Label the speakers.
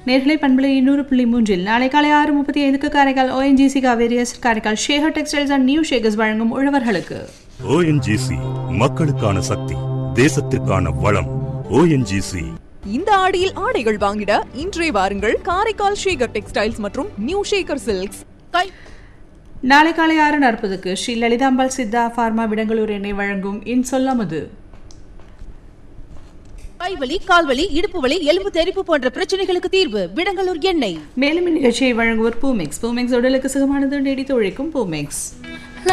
Speaker 1: நேர்களை பண்பலை இன்னூறு புள்ளி மூன்றில் நாளை காலை ஆறு முப்பத்தி ஐந்துக்கு காரைக்கால் ஓஎன்ஜிசி காவேரியஸ் Karaikal Shekar textiles and new Shekars வழங்கும் உழவர்களுக்கு
Speaker 2: ஓஎன்ஜிசி மக்களுக்கான சக்தி தேசத்திற்கான வளம் ஓஎன்ஜிசி
Speaker 3: இந்த ஆடியில் ஆடைகள் வாங்கிட இன்றே வாருங்கள் காரைக்கால் ஷேகர் டெக்ஸ்டைல்ஸ் மற்றும் நியூ ஷேகர் சில்க்ஸ் கை
Speaker 1: நாளை காலை ஆறு நாற்பதுக்கு ஸ்ரீ லலிதாம்பாள் சித்தா ஃபார்மா விடங்களூர் எண்ணெய் வழங்கும் இன் சொல்லாமது
Speaker 4: கைவலி கால்வலி இடுப்பு வலி எலும்பு தெறிப்பு போன்ற பிரச்சனைகளுக்கு தீர்வு விடங்கலூர் எண்ணெய்
Speaker 1: மேலும் இந்நிகழ்ச்சியை வழங்குவோர் பூமெக்ஸ் பூமெக்ஸ் உடலுக்கு சுகமானது நீடித்து உழைக்கும் பூமெக்ஸ்